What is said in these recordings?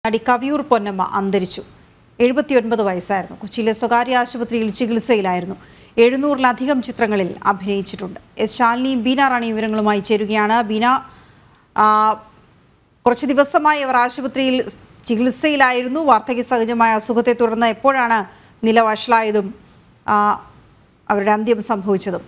നടി കവിയൂർ പൊന്നമ്മ അന്തരിച്ചു എഴുപത്തിയൊൻപത് വയസ്സായിരുന്നു കൊച്ചിയിലെ സ്വകാര്യ ആശുപത്രിയിൽ ചികിത്സയിലായിരുന്നു എഴുന്നൂറിലധികം ചിത്രങ്ങളിൽ അഭിനയിച്ചിട്ടുണ്ട് എസ് ശാലിനിയും ബീന റാണി വിവരങ്ങളുമായി ചേരുകയാണ് ബീന ആ, കുറച്ച് ദിവസമായി അവർ ആശുപത്രിയിൽ ചികിത്സയിലായിരുന്നു വാർദ്ധക്യ സഹജമായ അസുഖത്തെ തുടർന്ന് എപ്പോഴാണ് നില വഷളായതും ആ, അവരുടെ അന്ത്യം സംഭവിച്ചതും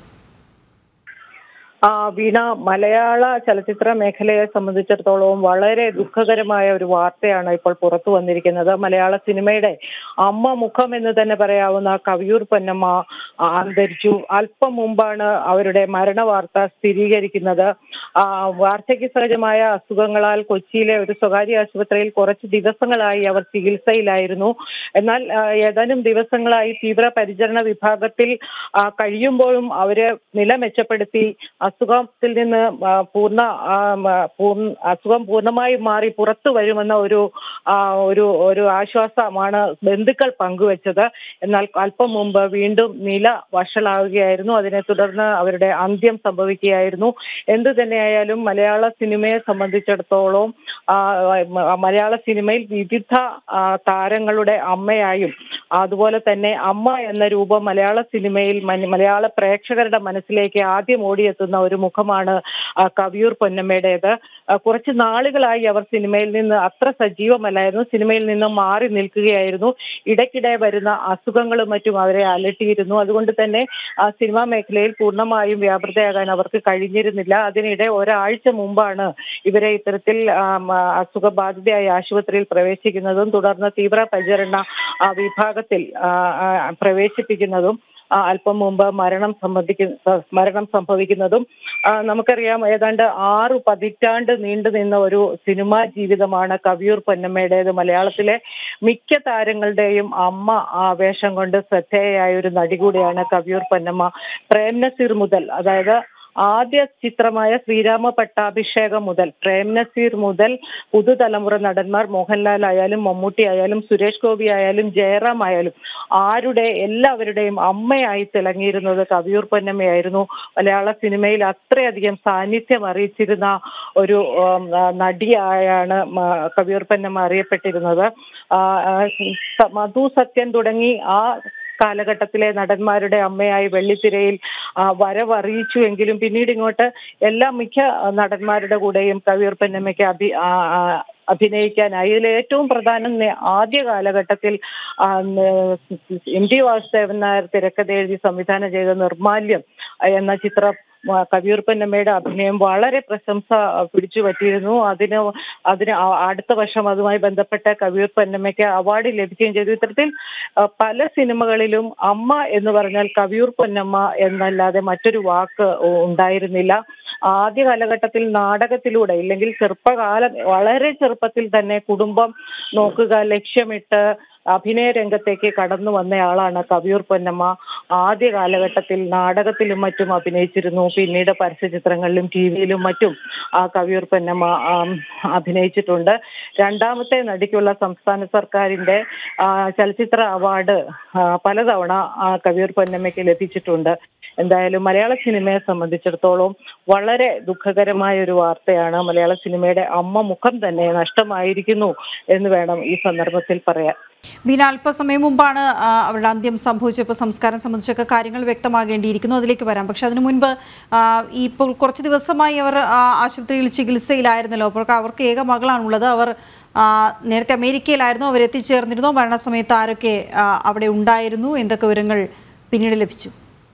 ആ വീണ മലയാള ചലച്ചിത്ര മേഖലയെ സംബന്ധിച്ചിടത്തോളം വളരെ ദുഃഖകരമായ ഒരു വാർത്തയാണ് ഇപ്പോൾ പുറത്തു വന്നിരിക്കുന്നത് മലയാള സിനിമയുടെ അമ്മ മുഖം എന്ന് തന്നെ പറയാവുന്ന കവിയൂർ പൊന്നമ്മ ആ, അന്തരിച്ചു അല്പം മുമ്പാണ് അവരുടെ മരണ വാർത്ത സ്ഥിരീകരിക്കുന്നത് ആ, വാർദ്ധക്യ സഹജമായ അസുഖങ്ങളാൽ കൊച്ചിയിലെ ഒരു സ്വകാര്യ ആശുപത്രിയിൽ കുറച്ച് ദിവസങ്ങളായി അവർ ചികിത്സയിലായിരുന്നു എന്നാൽ ആ, ഏതാനും ദിവസങ്ങളായി തീവ്ര പരിചരണ വിഭാഗത്തിൽ ആ, കഴിയുമ്പോഴും അവര് നില മെച്ചപ്പെടുത്തി അസുഖത്തിൽ നിന്ന് ആ, പൂർണ്ണ ആ, മ, പൂർണ്ണ അസുഖം പൂർണ്ണമായി മാറി പുറത്തു വരുമെന്ന ഒരു ആ, ഒരു ഒരു ആശ്വാസമാണ് ബന്ധുക്കൾ പങ്കുവച്ചത് എന്നാൽ അല്പം മുമ്പ് വീണ്ടും നില വഷളാവുകയായിരുന്നു അതിനെ തുടർന്ന് അവരുടെ അന്ത്യം സംഭവിക്കുകയായിരുന്നു എന്തു തന്നെയായാലും മലയാള സിനിമയെ സംബന്ധിച്ചിടത്തോളം ആ, മ- മലയാള സിനിമയിൽ വിവിധ ആ, താരങ്ങളുടെ അമ്മയായും അതുപോലെ തന്നെ അമ്മ എന്ന രൂപം മലയാള സിനിമയിൽ മന- മലയാള പ്രേക്ഷകരുടെ മനസ്സിലേക്ക് ആദ്യം ഓടിയെത്തുന്ന ഒരു മുഖമാണ് ആ, കവിയൂർ പൊന്നമ്മയുടേത് ആ, കുറച്ച് നാളുകളായി അവർ സിനിമയിൽ നിന്ന് അത്ര സജീവമല്ലായിരുന്നു സിനിമയിൽ നിന്ന് മാറി നിൽക്കുകയായിരുന്നു ഇടയ്ക്കിടെ വരുന്ന അസുഖങ്ങളും മറ്റും അവരെ അലട്ടിയിരുന്നു അതുകൊണ്ട് തന്നെ ആ സിനിമാ മേഖലയിൽ പൂർണ്ണമായും വ്യാപൃതയാകാൻ അവർക്ക് കഴിഞ്ഞിരുന്നില്ല അതിനിടെ ഒരാഴ്ച മുമ്പാണ് ഇവരെ ഇത്തരത്തിൽ ആം, ആ, അസുഖബാധിതയായി ആശുപത്രിയിൽ പ്രവേശിക്കുന്നതും തുടർന്ന് തീവ്ര പരിചരണ ആ, വിഭാഗത്തിൽ ആ, ആ, പ്രവേശിപ്പിക്കുന്നതും ആ, അല്പം മുമ്പ് മരണം സംബന്ധിക്കുന്ന മരണം സംഭവിക്കുന്നതും ആ, നമുക്കറിയാം ഏതാണ്ട് ആറു പതിറ്റാണ്ട് നീണ്ടു നിന്ന ഒരു സിനിമാ ജീവിതമാണ് കവിയൂർ പൊന്നമ്മയുടേത് മലയാളത്തിലെ മിക്ക താരങ്ങളുടെയും അമ്മ ആ വേഷം കൊണ്ട് ശ്രദ്ധേയയായ ഒരു നടി കൂടിയാണ് കവിയൂർ പൊന്നമ്മ പ്രേം നസീർ മുതൽ അതായത് ആദ്യ ചിത്രമായ ശ്രീരാമ പട്ടാഭിഷേകം മുതൽ പ്രേം നസീർ മുതൽ പുതുതലമുറ നടന്മാർ മോഹൻലാൽ ആയാലും മമ്മൂട്ടി ആയാലും സുരേഷ് ഗോപി ആയാലും ജയറാം ആയാലും ആരുടെ എല്ലാവരുടെയും അമ്മയായി തിളങ്ങിയിരുന്നത് കവിയൂർ പൊന്നമ്മയായിരുന്നു മലയാള സിനിമയിൽ അത്രയധികം സാന്നിധ്യം അറിയിച്ചിരുന്ന ഒരു ഉം, ആ, നടിയായാണ് മ- കവിയൂർ പൊന്നമ്മ അറിയപ്പെട്ടിരുന്നത് ആ, ആ, സ- മധു സത്യൻ തുടങ്ങി ആ കാലഘട്ടത്തിലെ നടന്മാരുടെ അമ്മയായി വെള്ളിത്തിരയിൽ ആ, വരവറിയിച്ചു എങ്കിലും പിന്നീട് ഇങ്ങോട്ട് എല്ലാ മിക്ക നടന്മാരുടെ കൂടെയും കവിയൂർ പൊന്നമ്മയ്ക്ക് അഭി ആ, ആ, അഭിനയിക്കാനായി ഇതിൽ ഏറ്റവും പ്രധാനം നേ- ആദ്യ കാലഘട്ടത്തിൽ ആ, ന- എം ടി വാസുദേവൻ നായർ തിരക്കഥ എഴുതി സംവിധാനം ചെയ്ത നിർമാല്യം എന്ന ചിത്രം ആ, കവിയൂർ പൊന്നമ്മയുടെ അഭിനയം വളരെ പ്രശംസ പിടിച്ചു പറ്റിയിരുന്നു അതിന് അതിന് ആ- അടുത്ത വർഷം അതുമായി ബന്ധപ്പെട്ട കവിയൂർ പൊന്നമ്മയ്ക്ക് അവാർഡ് ലഭിക്കുകയും ചെയ്തു ഇത്തരത്തിൽ ആ, പല സിനിമകളിലും അമ്മ എന്ന് പറഞ്ഞാൽ കവിയൂർ പൊന്നമ്മ എന്നല്ലാതെ മറ്റൊരു വാക്ക് ഉണ്ടായിരുന്നില്ല ആദ്യ കാലഘട്ടത്തിൽ നാടകത്തിലൂടെ ഇല്ലെങ്കിൽ ചെറുപ്പകാലം വളരെ ചെറുപ്പത്തിൽ തന്നെ കുടുംബം നോക്കുക ലക്ഷ്യമിട്ട് അഭിനയ രംഗത്തേക്ക് കടന്നു വന്നയാളാണ് കവിയൂർ പൊന്നമ്മ ആദ്യ കാലഘട്ടത്തിൽ നാടകത്തിലും മറ്റും അഭിനയിച്ചിരുന്നു പിന്നീട് പരസ്യചിത്രങ്ങളിലും ടി വിയിലും മറ്റും ആ കവിയൂർ പൊന്നമ്മ ആം, അഭിനയിച്ചിട്ടുണ്ട് രണ്ടാമത്തെ നടിക്കുള്ള സംസ്ഥാന സർക്കാരിന്റെ ആ, ചലച്ചിത്ര അവാർഡ് ആ, പലതവണ ആ കവിയൂർ പൊന്നമ്മയ്ക്ക് ലഭിച്ചിട്ടുണ്ട് എന്തായാലും മലയാള സിനിമയെ സംബന്ധിച്ചിടത്തോളം വളരെ ദുഃഖകരമായ ഒരു വാർത്തയാണ് മലയാള സിനിമയുടെ അമ്മ മുഖം തന്നെ നഷ്ടമായിരിക്കുന്നു എന്ന് വേണം ഈ സന്ദർഭത്തിൽ പറയാൻ ബീന അല്പസമയം മുമ്പാണ് ആ, അവരുടെ അന്ത്യം സംഭവിച്ചപ്പോൾ സംസ്കാരം സംബന്ധിച്ചൊക്കെ കാര്യങ്ങൾ വ്യക്തമാകേണ്ടിയിരിക്കുന്നു അതിലേക്ക് വരാം പക്ഷെ അതിനു മുൻപ് ആ, ഈ ഇപ്പോൾ കുറച്ച് ദിവസമായി അവർ ആ, ആശുപത്രിയിൽ ചികിത്സയിലായിരുന്നല്ലോ അപ്പോൾ അവർക്ക് ഏക മകളാണുള്ളത് അവർ ആ, നേരത്തെ അമേരിക്കയിലായിരുന്നു അവർ എത്തിച്ചേർന്നിരുന്നു മരണസമയത്ത് ആരൊക്കെ ആ, അവിടെ ഉണ്ടായിരുന്നു എന്തൊക്കെ വിവരങ്ങൾ പിന്നീട് ലഭിച്ചു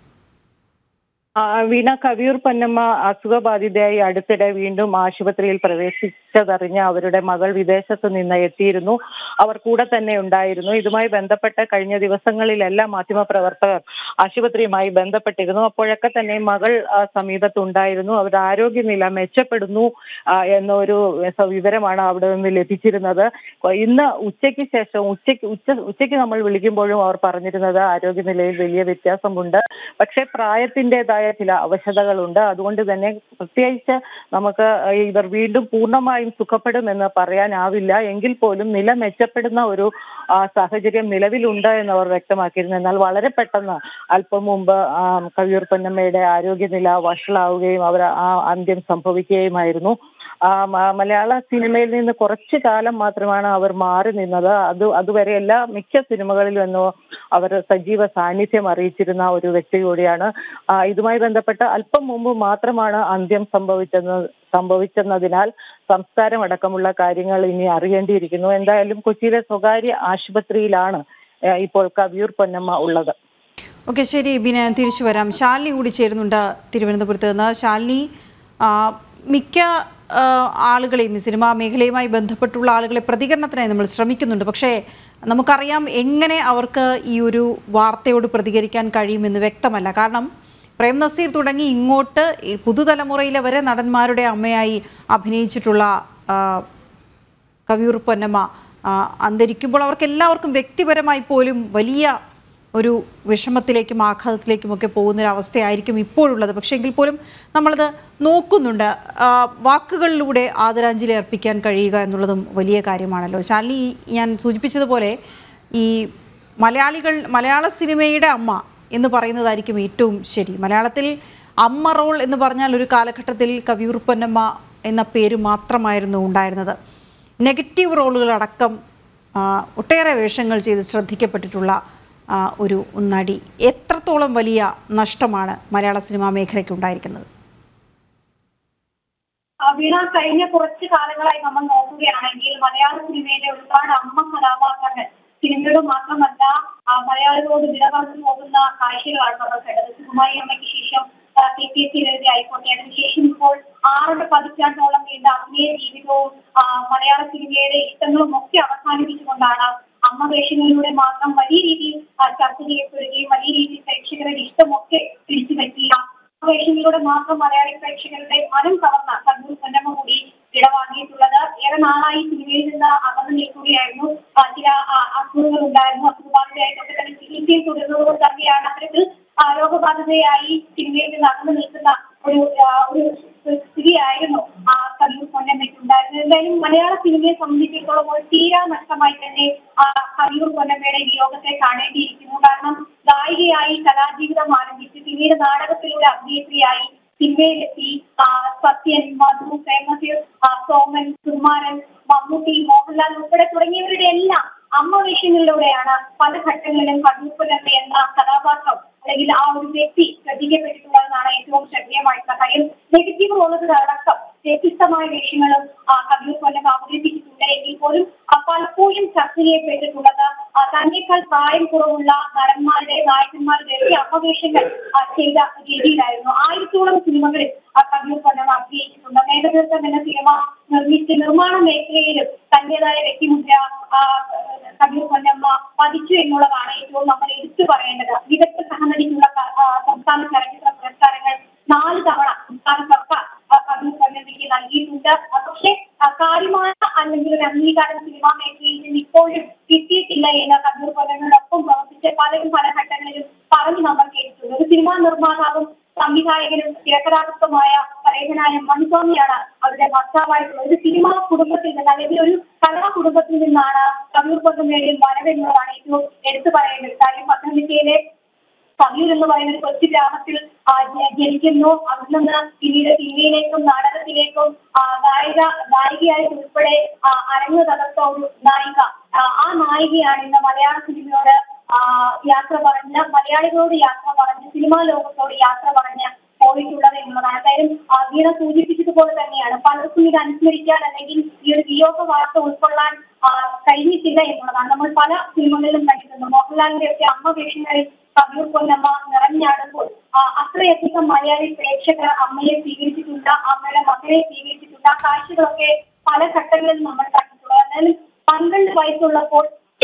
ആ, വീണ കവിയൂർ പൊന്നമ്മ അസുഖബാധിതയായി അടുത്തിടെ വീണ്ടും ആശുപത്രിയിൽ പ്രവേശിച്ചതറിഞ്ഞ് അവരുടെ മകൾ വിദേശത്ത് നിന്ന് എത്തിയിരുന്നു അവർ കൂടെ തന്നെ ഉണ്ടായിരുന്നു ഇതുമായി ബന്ധപ്പെട്ട് കഴിഞ്ഞ ദിവസങ്ങളിലെല്ലാം മാധ്യമപ്രവർത്തകർ ആശുപത്രിയുമായി ബന്ധപ്പെട്ടിരുന്നു അപ്പോഴൊക്കെ തന്നെ മകൾ ആ, സമീപത്തുണ്ടായിരുന്നു അവരുടെ ആരോഗ്യനില മെച്ചപ്പെടുന്നു ആ, എന്നൊരു സ- വിവരമാണ് അവിടെ നിന്ന് ലഭിച്ചിരുന്നത് ഇന്ന് ഉച്ചയ്ക്ക് ശേഷം ഉച്ചയ്ക്ക് ഉച്ച ഉച്ചയ്ക്ക് നമ്മൾ വിളിക്കുമ്പോഴും അവർ പറഞ്ഞിരുന്നത് ആരോഗ്യനിലയിൽ വലിയ വ്യത്യാസമുണ്ട് പക്ഷേ പ്രായത്തിൻ്റെതായ ചില അവശതകളുണ്ട് അതുകൊണ്ട് തന്നെ പ്രത്യേകിച്ച് നമുക്ക് ഇവർ വീണ്ടും പൂർണ്ണമായും സുഖപ്പെടുമെന്ന് പറയാനാവില്ല എങ്കിൽ പോലും നില മെച്ചപ്പെടുന്ന ഒരു ആ, സാഹചര്യം നിലവിലുണ്ട് എന്ന് അവർ വ്യക്തമാക്കിയിരുന്നു എന്നാൽ വളരെ പെട്ടെന്ന് അല്പം മുമ്പ് ആ, കവിയൂർ പൊന്നമ്മയുടെ ആരോഗ്യനില വഷളാവുകയും അവർ ആ അന്ത്യം സംഭവിക്കുകയുമായിരുന്നു ആ, മ- മലയാള സിനിമയിൽ നിന്ന് കുറച്ചു കാലം മാത്രമാണ് അവർ മാറി നിന്നത് അത് അതുവരെ എല്ലാ മിക്ക സിനിമകളിലും എന്നോ അവർ സജീവ സാന്നിധ്യം അറിയിച്ചിരുന്ന ഒരു വ്യക്തി കൂടിയാണ് ആ, ഇതുമായി ബന്ധപ്പെട്ട് അല്പം മുമ്പ് മാത്രമാണ് അന്ത്യം സംഭവിച്ചെന്ന് സംഭവിച്ചെന്നതിനാൽ സംസ്കാരം അടക്കമുള്ള കാര്യങ്ങൾ ഇനി അറിയേണ്ടിയിരിക്കുന്നു എന്തായാലും കൊച്ചിയിലെ സ്വകാര്യ ആശുപത്രിയിലാണ് ആ, ഇപ്പോൾ കവിയൂർ പൊന്നമ്മ ഉള്ളത് ഓക്കെ ശരി ബിന തിരിച്ചു വരാം ശാലിനി കൂടി ചേരുന്നുണ്ട് തിരുവനന്തപുരത്ത് നിന്ന് ശാലിനി ആ, മിക്ക ആ, ആളുകളെയും ഈ സിനിമാ മേഖലയുമായി ബന്ധപ്പെട്ടുള്ള ആളുകളെ പ്രതികരണത്തിനായി നമ്മൾ ശ്രമിക്കുന്നുണ്ട് പക്ഷേ നമുക്കറിയാം എങ്ങനെ അവർക്ക് ഈ ഒരു വാർത്തയോട് പ്രതികരിക്കാൻ കഴിയുമെന്ന് വ്യക്തമല്ല കാരണം പ്രേം നസീർ തുടങ്ങി ഇങ്ങോട്ട് ഈ പുതുതലമുറയിലെ വരെ നടന്മാരുടെ അമ്മയായി അഭിനയിച്ചിട്ടുള്ള ആ, കവിയൂർ പൊന്നമ്മ ആ, അന്തരിക്കുമ്പോൾ അവർക്ക് എല്ലാവർക്കും വ്യക്തിപരമായി പോലും വലിയ ഒരു വിഷമത്തിലേക്കും ആഘാതത്തിലേക്കും ഒക്കെ പോകുന്നൊരവസ്ഥയായിരിക്കും ഇപ്പോഴുള്ളത് പക്ഷേ എങ്കിൽ പോലും നമ്മളത് നോക്കുന്നുണ്ട് ആ, വാക്കുകളിലൂടെ ആദരാഞ്ജലി അർപ്പിക്കാൻ കഴിയുക എന്നുള്ളതും വലിയ കാര്യമാണല്ലോ ശാലിനി ഞാൻ സൂചിപ്പിച്ചതുപോലെ ഈ മലയാളികൾ മലയാള സിനിമയുടെ അമ്മ എന്ന് പറയുന്നതായിരിക്കും ഏറ്റവും ശരി മലയാളത്തിൽ അമ്മ റോൾ എന്ന് പറഞ്ഞാൽ ഒരു കാലഘട്ടത്തിൽ കവിയൂർ പൊന്നമ്മ എന്ന പേര് മാത്രമായിരുന്നു ഉണ്ടായിരുന്നത് നെഗറ്റീവ് റോളുകളടക്കം ആ, ഒട്ടേറെ വേഷങ്ങൾ ചെയ്ത് ശ്രദ്ധിക്കപ്പെട്ടിട്ടുള്ള ആ, ഒരു നടി എത്രത്തോളം വലിയ നഷ്ടമാണ് മലയാള സിനിമാ മേഖലയ്ക്ക് ഉണ്ടായിരിക്കുന്നത് ആ, വീണ കഴിഞ്ഞ കുറച്ച് കാലങ്ങളായി നമ്മൾ നോക്കുകയാണെങ്കിൽ മലയാള സിനിമയിലെ ഒരുപാട് അമ്മ കഥാപാത്രങ്ങൾ സിനിമയോട് മാത്രമല്ല ആ, മലയാളികളോട് നിലനിർന്നു പോകുന്ന കാഴ്ചകളാണ് നമ്മൾ കണ്ടത് സുകുമാരി അമ്മയ്ക്ക് ശേഷം കെ പി എസ് സിയിലെ ആയിക്കോട്ടെ അതിനുശേഷം ഇപ്പോൾ ആറര പതിറ്റാണ്ടോളം നീണ്ട അഭിനയ ജീവിതവും ആ, മലയാള സിനിമയുടെ ഇഷ്ടങ്ങളും ഒക്കെ അവസാനിപ്പിച്ചുകൊണ്ടാണ് അമ്മ വേഷങ്ങളിലൂടെ മാത്രം വലിയ രീതിയിൽ ആ, ചർച്ച ചെയ്യപ്പെടുകയും വലിയ രീതിയിൽ പ്രേക്ഷകരുടെ ഇഷ്ടമൊക്കെ പിടിച്ചു പറ്റിയ വേഷങ്ങളിലൂടെ മാത്രം മലയാളി പ്രേക്ഷകരുടെ മനം കവർന്ന കണ്ണൂർ പൊന്നമ്മ കൂടി ഇടവാങ്ങിയിട്ടുള്ളത് ഏറെ നാളായി സിനിമയിൽ നിന്ന് അകന്നു നിൽക്കുകയായിരുന്നു ആ, ചില ആ, അസുഖങ്ങൾ ഉണ്ടായിരുന്നു അസുഖബാധിതയായിട്ടൊക്കെ തന്നെ ചികിത്സയിൽ തുടരുന്നതോട് തന്നെയാണ് അത്തരത്തിൽ ആ, രോഗബാധിതയായി സിനിമയിൽ നിന്ന് അകന്നു നിൽക്കുന്ന ഒരു ആ, ഒരു സ്ഥിതിയായിരുന്നു ആ കണ്ണൂർ പൊന്നമ്മയ്ക്ക് ഉണ്ടായിരുന്നത് എന്തായാലും മലയാള സിനിമയെ സംബന്ധിച്ചിടത്തോളം ഒരു തീരാ നഷ്ടമായി തന്നെ ആ കവിയൂർ പൊന്നമ്മയുടെ വിയോഗത്തെ കാണേണ്ടിയിരിക്കുന്നു കാരണം ഗായികയായി കലാജീവിതം ആരംഭിച്ച് പിന്നീട് നാടകത്തിലൂടെ അഭിനേത്രിയായി സിനിമയിലെത്തി ആ, സത്യൻ മധു പ്രേമസീർ ആ, സോമൻ സുകുമാരൻ മമ്മൂട്ടി മോഹൻലാൽ ഉൾപ്പെടെ തുടങ്ങിയവരുടെ എല്ലാം അമ്മ വേഷങ്ങളിലൂടെയാണ് പല ഘട്ടങ്ങളിലും കണ്ണൂർപ്പൊന്നമ്മ എന്ന കഥാപാത്രം അല്ലെങ്കിൽ ആ ഒരു വ്യക്തി ശ്രദ്ധിക്കപ്പെട്ടിട്ടുള്ളതെന്നാണ് ഏറ്റവും ശ്രദ്ധേയമായിട്ടുള്ള കാര്യം നെഗറ്റീവ് റോളുകളടക്കം വ്യത്യസ്തമായ വേഷങ്ങളും ആ, കവിയൂർ കൊല്ലം അവതരിപ്പിച്ചിട്ടുണ്ട് എങ്കിൽ പോലും ആ, പലപ്പോഴും ചർച്ച ചെയ്യപ്പെട്ടിട്ടുള്ളത് ആ, തന്നേക്കാൾ പ്രായം കുറവുള്ള നടന്മാരുടെ നായകന്മാരുടെ ഒക്കെ അമ്മവേഷങ്ങൾ ആ, ചെയ്ത രീതിയിലായിരുന്നു ആയിരത്തോളം സിനിമകളിൽ ആ കവിയൂർ കൊല്ലം അഭിനയിച്ചിട്ടുണ്ട് മേഘതീർത്ഥം എന്ന സിനിമ നിർമ്മിച്ച് നിർമ്മാണ മേഖലയിലും തന്റേതായ വ്യക്തിമുദ്ര ആ, കവിയൂർ പൊന്നമ്മ പതിച്ചു എന്നുള്ളതാണ് ഏറ്റവും നമ്മൾ എടുത്തു പറയേണ്ടത് മികച്ച സഹനടിക്കുള്ള ക- ആ, സംസ്ഥാന ചലച്ചിത്ര പുരസ്കാരങ്ങൾ നാല് തവണ സംസ്ഥാന സർക്കാർ ആ, കവിയൂർ പൊന്നമ്മയ്ക്ക് നൽകിയിട്ടുണ്ട് ആ, പക്ഷേ ആ, കാര്യമായ അല്ലെങ്കിൽ ഒരു അംഗീകാരം സിനിമാ മേഖലയിൽ നിന്ന് ഇപ്പോഴും കിട്ടിയിട്ടില്ല എന്ന് കവിയൂർ പൊന്നമ്മയോടൊപ്പം പ്രവർത്തിച്ച പലരും പല ഘട്ടങ്ങളിലും പറഞ്ഞു നമ്മൾ കേട്ടിട്ടുണ്ട് ഒരു സിനിമാ നിർമ്മാതാവും സംവിധായകനും തിരക്കഥാകൃത്തുമായ പരേതനായ മണിസ്വാമിയാണ് അവരുടെ ഭർത്താവായിട്ടുള്ളത് ഒരു സിനിമാ കുടുംബത്തിൽ നിന്ന് അല്ലെങ്കിൽ ഒരു കലാ കുടുംബത്തിൽ നിന്നാണ് കവിയൂർ പൊന്നമ്മയുടെ വരവെന്നുള്ളതാണ് ഏറ്റവും എടുത്തു പറയേണ്ടത് കാര്യം പത്തനംതിട്ടയിലെ കവിയൂർ എന്ന് പറയുന്ന ഒരു കൊച്ചു ഗ്രാമത്തിൽ ആ, ജ- ജനിക്കുന്നു അവിടെ നിന്ന് പിന്നീട് സിനിമയിലേക്കും നാടകത്തിലേക്കും ആ, ഗായിക ഗായികയായി ഉൾപ്പെടെ ആ, അരങ്ങ് തകർത്ത ഒരു നായിക ആ, ആ നായികയാണ് ഇന്ന് മലയാള സിനിമയോട് ആ, യാത്ര പറഞ്ഞ് മലയാളികളോട് യാത്ര പറഞ്ഞ് സിനിമാ ലോകത്തോട് യാത്ര പറഞ്ഞ് പോയിട്ടുള്ളത് എന്നുള്ളതാണ് കാര്യം ആ, വീണ സൂചിപ്പിച്ചതുപോലെ തന്നെയാണ് പലർക്കും ഇത് അനുസ്മരിക്കാൻ അല്ലെങ്കിൽ ഈ ഒരു വിയോഗ വാർത്ത ഉൾക്കൊള്ളാൻ ആ, കഴിഞ്ഞിട്ടില്ല എന്നുള്ളതാണ് നമ്മൾ പല സിനിമകളിലും കണ്ടിട്ടുണ്ട് മോഹൻലാലിന്റെ ഒക്കെ അമ്മ വേഷങ്ങളിൽ കവിയൂർ പൊന്നമ്മ നിറഞ്ഞാടുമ്പോൾ ആ, അത്രയധികം മലയാളി പ്രേക്ഷകർ അമ്മയെ സ്വീകരിച്ചിട്ടുണ്ട് അമ്മയുടെ മകളെ സ്വീകരിച്ചിട്ടുണ്ട് ആ കാഴ്ചകളൊക്കെ പല ഘട്ടങ്ങളിൽ നമ്മൾ കണ്ടിട്ടുള്ളത് എന്നാലും പന്ത്രണ്ട് വയസ്സുള്ളപ്പോൾ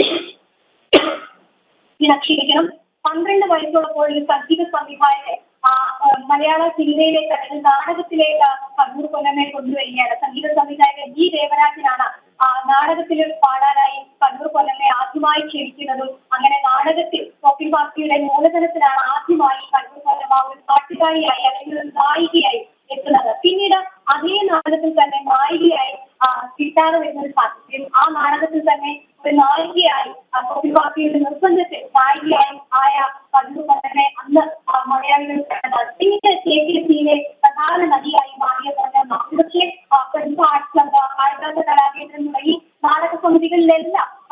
ഇതിനെ ക്ഷമിക്കണം പന്ത്രണ്ട് വയസ്സുള്ളപ്പോൾ ഒരു സജീവ സംവിധായകൻ ആ, ആ, മലയാള സിനിമയിലേക്ക് അല്ലെങ്കിൽ നാടകത്തിലേക്ക് കണ്ണൂർ കൊല്ലമെ കൊണ്ടുവരികയാണ് സംഗീത സംവിധായകൻ ജി ദേവരാജനാണ് ആ നാടകത്തിൽ പാടാനായി കണ്ണൂർ കൊല്ലമെ ആദ്യമായി ക്ഷണിക്കുന്നതും അങ്ങനെ നാടകത്തിൽ കോപ്പി പാർട്ടിയുടെ മൂലധനത്തിലാണ് ആദ്യമായി കണ്ണൂർ കൊല്ലമ ഒരു പാട്ടുകാരിയായി അല്ലെങ്കിൽ ഒരു നായികയായി എത്തുന്നത് പിന്നീട് അതേ നാടകത്തിൽ തന്നെ നായികയായി ആ, കിട്ടാതെ വരുന്ന ഒരു സാഹചര്യം ആ നാടകത്തിൽ തന്നെ ഒരു നായികയായി ആ, കോപ്പി പാർട്ടിയുടെ നിർബന്ധത്തിൽ നായികയായി ആയ കണ്ണൂർ കൊല്ലമെ അന്ന് ആ, മലയാളികൾ കണ്ടതാണ് പിന്നീട് കെ പി എസ് സിയിലെ പ്രധാന നദിയായി മാറിയ കൊല്ലമ്മ പക്ഷേ ആ, പ്രതിഭ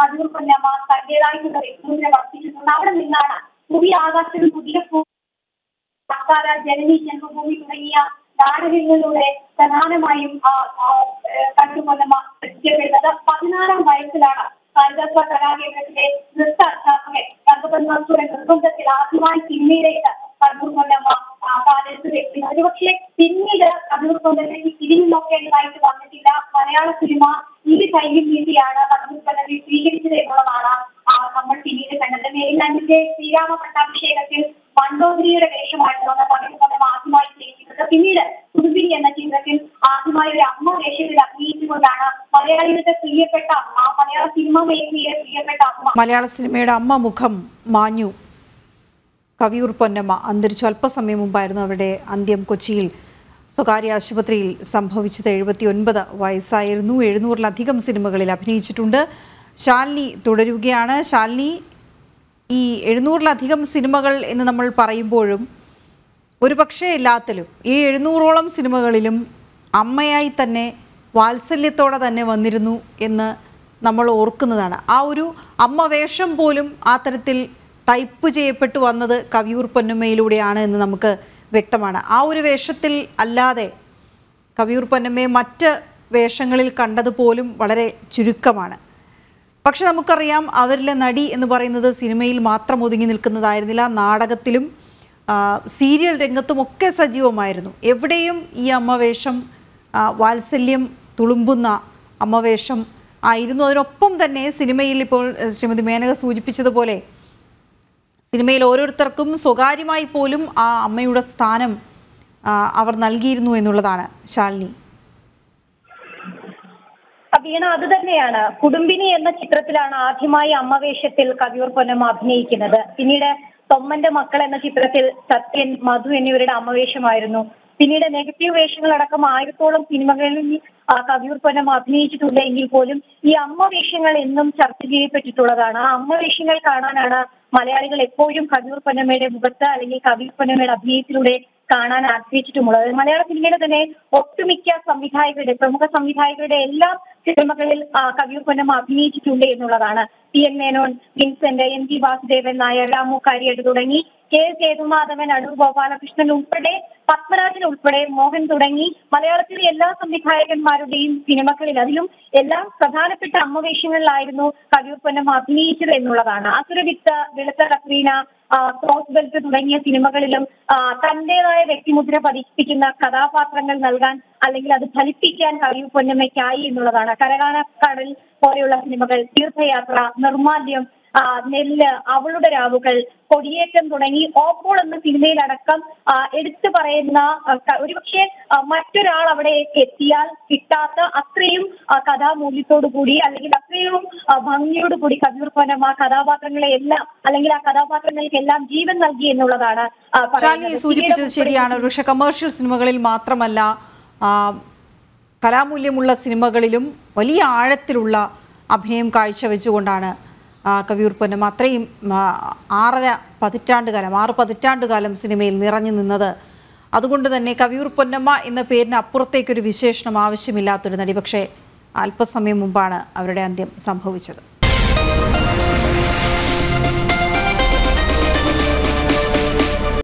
കണ്ണൂർ പൊന്നമ്മ തന്റേതായിട്ടുള്ള വ്യക്തിമുദ്ര വർദ്ധിച്ചിട്ടുണ്ട് അവിടെ നിന്നാണ് പുതിയ ആകാശത്തിൽ പുതിയ ഭൂ- സക്കാല ജനനി ജന്മഭൂമി തുടങ്ങിയ നാടകങ്ങളിലൂടെ പ്രധാനമായും ആ, ആ, ഏഹ് കണ്ടുകൊല്ലമ്മ പരിചയപ്പെടുന്നത് പതിനാറാം വയസ്സിലാണ് കാളിദാസ കലാകേന്ദ്രത്തിലെ നൃത്ത അധ്യാപകൻ തങ്കപത്മസുരൻ നിർബന്ധത്തിൽ ആദ്യമായി സിനിമയിലേക്ക് കണ്ണൂർ കൊല്ലമ്മ കാലത്ത് വ്യക്തി ഒരുപക്ഷെ പിന്നീട് കണ്ണൂർ കൊല്ലത്തേക്ക് തിരിഞ്ഞു നോക്കേണ്ടതായിട്ട് വന്നിട്ടില്ല മലയാള സിനിമ ഇരു കൈയിൽ നീട്ടിയാണ് കണ്ണൂർ കൊല്ലത്തെ സ്വീകരിച്ചത് എന്നുള്ളതാണ് ആ, നമ്മൾ പിന്നീട് കണ്ടത് മേലാൻഡിന്റെ ശ്രീരാമ പട്ടാഭിഷേകത്തിൽ മണ്ടോദരിയുടെ വേഷമായിരുന്നു അന്ന് കണ്ണൂർ കൊല്ലം ആദ്യമായി ചെയ്യുന്നത് പിന്നീട് കുടുംബിനി എന്ന ചിത്രത്തിൽ ആദ്യമായി ഒരു അമ്മ വേഷത്തിൽ അഭിനയിച്ചുകൊണ്ടാണ് മലയാളികളുടെ പ്രിയപ്പെട്ട ആ മലയാള സിനിമ മേഖലയിലെ പ്രിയപ്പെട്ട അമ്മ മലയാള സിനിമയുടെ അമ്മ മുഖം മാഞ്ഞു കവിയൂർ പൊന്നമ്മ അന്തരിച്ചു അല്പസമയം മുമ്പായിരുന്നു അവരുടെ അന്ത്യം കൊച്ചിയിൽ സ്വകാര്യ ആശുപത്രിയിൽ സംഭവിച്ചത് എഴുപത്തി ഒൻപത് വയസ്സായിരുന്നു എഴുന്നൂറിലധികം സിനിമകളിൽ അഭിനയിച്ചിട്ടുണ്ട് ശാലിനി തുടരുകയാണ് ശാലിനി ഈ എഴുന്നൂറിലധികം സിനിമകൾ എന്ന് നമ്മൾ പറയുമ്പോഴും ഒരുപക്ഷെ എല്ലാത്തിലും ഈ എഴുന്നൂറോളം സിനിമകളിലും അമ്മയായി തന്നെ വാത്സല്യത്തോടെ തന്നെ വന്നിരുന്നു എന്ന് നമ്മൾ ഓർക്കുന്നതാണ് ആ ഒരു അമ്മ വേഷം പോലും ആ തരത്തിൽ ടൈപ്പ് ചെയ്യപ്പെട്ടു വന്നത് കവിയൂർ പൊന്നമ്മയിലൂടെയാണ് എന്ന് നമുക്ക് വ്യക്തമാണ് ആ ഒരു വേഷത്തിൽ അല്ലാതെ കവിയൂർ പൊന്നമ്മയെ മറ്റ് വേഷങ്ങളിൽ കണ്ടതുപോലും വളരെ ചുരുക്കമാണ് പക്ഷെ നമുക്കറിയാം അവരിലെ നടി എന്ന് പറയുന്നത് സിനിമയിൽ മാത്രം ഒതുങ്ങി നിൽക്കുന്നതായിരുന്നില്ല നാടകത്തിലും ആ, സീരിയൽ രംഗത്തുമൊക്കെ സജീവമായിരുന്നു എവിടെയും ഈ അമ്മവേഷം ആ, വാത്സല്യം തുളുമ്പുന്ന അമ്മവേഷം ആയിരുന്നു അതിനൊപ്പം തന്നെ സിനിമയിൽ ഇപ്പോൾ ഏഹ്, ശ്രീമതി മേനക സൂചിപ്പിച്ചതുപോലെ സിനിമയിൽ ഓരോരുത്തർക്കും സ്വകാര്യമായി പോലും ആ അമ്മയുടെ സ്ഥാനം ആ, അവർ നൽകിയിരുന്നു എന്നുള്ളതാണ് ശാലിനി വീണ അത് തന്നെയാണ് കുടുംബിനി എന്ന ചിത്രത്തിലാണ് ആദ്യമായി അമ്മവേഷത്തിൽ കവിയൂർ പൊന്നമ്മ അഭിനയിക്കുന്നത് പിന്നീട് തൊമ്മന്റെ മക്കൾ എന്ന ചിത്രത്തിൽ സത്യൻ മധു എന്നിവരുടെ അമ്മവേഷമായിരുന്നു പിന്നീട് നെഗറ്റീവ് വേഷങ്ങളടക്കം ആയിരത്തോളം സിനിമകളിൽ ആ, കവിയൂർ പൊന്നമ്മ അഭിനയിച്ചിട്ടുണ്ട് എങ്കിൽ പോലും ഈ അമ്മ വേഷങ്ങൾ എന്നും ചർച്ച ചെയ്യപ്പെട്ടിട്ടുള്ളതാണ് ആ അമ്മ വേഷങ്ങൾ കാണാനാണ് മലയാളികൾ എപ്പോഴും കവിയൂർ പൊന്നമ്മയുടെ മുഖത്ത് അല്ലെങ്കിൽ കവിയൂർ പൊന്നമ്മയുടെ അഭിനയത്തിലൂടെ കാണാൻ ആഗ്രഹിച്ചിട്ടുമുള്ളത് മലയാള സിനിമയിലെ തന്നെ ഒട്ടുമിക്ക സംവിധായകരുടെ പ്രമുഖ സംവിധായകരുടെ എല്ലാ സിനിമകളിൽ ആ, കവിയൂർ പൊന്നമ്മ അഭിനയിച്ചിട്ടുണ്ട് എന്നുള്ളതാണ് P N Menon Vincent M G Vasudevan Nair Ramu Kariat തുടങ്ങി കെ സേതുമാധവൻ അടൂർ ഗോപാലകൃഷ്ണൻ ഉൾപ്പെടെ പത്മരാജൻ ഉൾപ്പെടെ മോഹൻ തുടങ്ങി മലയാളത്തിലെ എല്ലാ സംവിധായകന്മാരുടെയും സിനിമകളിൽ അതിലും എല്ലാം പ്രധാനപ്പെട്ട അമ്മവേഷങ്ങളിലായിരുന്നു കവിയൂർ പൊന്നമ്മ അഭിനയിച്ചത് എന്നുള്ളതാണ് അസുരവിത്ത് വെളുത്ത കത്രീന ആ, ക്രോസ് ബെൽറ്റ് തുടങ്ങിയ സിനിമകളിലും ആ, തന്റേതായ വ്യക്തിമുദ്ര പതിപ്പിക്കുന്ന കഥാപാത്രങ്ങൾ നൽകാൻ അല്ലെങ്കിൽ അത് ഫലിപ്പിക്കാൻ കവിയൂർ പൊന്നമ്മയ്ക്കായി എന്നുള്ളതാണ് കരകാണക്കടൽ പോലെയുള്ള സിനിമകൾ തീർത്ഥയാത്ര നിർമാല്യം ആ, നെല്ല് അവളുടെ രാവുകൾ കൊടിയേറ്റം തുടങ്ങി ഓപ്പോൾ എന്ന സിനിമയിലടക്കം ആ, എടുത്തു പറയുന്ന ആ, ക- ഒരുപക്ഷെ ആ, മറ്റൊരാൾ അവിടെ എത്തിയാൽ കിട്ടാത്ത അത്രയും ആ, കഥാമൂല്യത്തോടു കൂടി അല്ലെങ്കിൽ അത്രയും ആ, ഭംഗിയോട് കൂടി കവിയൂർ പൊന്നമ്മ കഥാപാത്രങ്ങളെ എല്ലാം അല്ലെങ്കിൽ ആ കഥാപാത്രങ്ങൾക്കെല്ലാം ജീവൻ നൽകി എന്നുള്ളതാണ് ആ, പറയുന്നത്. ശാലിനി സൂചിപ്പിച്ചത് ശരിയാണ് ഒരുപക്ഷെ കമേഴ്ഷ്യൽ സിനിമകളിൽ മാത്രമല്ല ആ, കലാമൂല്യമുള്ള സിനിമകളിലും വലിയ ആഴത്തിലുള്ള അഭിനയം കാഴ്ചവെച്ചുകൊണ്ടാണ് ആ, കവിയൂർ പൊന്നമ്മ അത്രയും ആ, ആറര പതിറ്റാണ്ട് കാലം ആറ് പതിറ്റാണ്ട് കാലം സിനിമയിൽ നിറഞ്ഞു നിന്നത് അതുകൊണ്ട് തന്നെ കവിയൂർ പൊന്നമ്മ എന്ന പേരിന് അപ്പുറത്തേക്കൊരു വിശേഷണം ആവശ്യമില്ലാത്തൊരു നടി പക്ഷേ അല്പസമയം മുമ്പാണ് അവരുടെ അന്ത്യം സംഭവിച്ചത്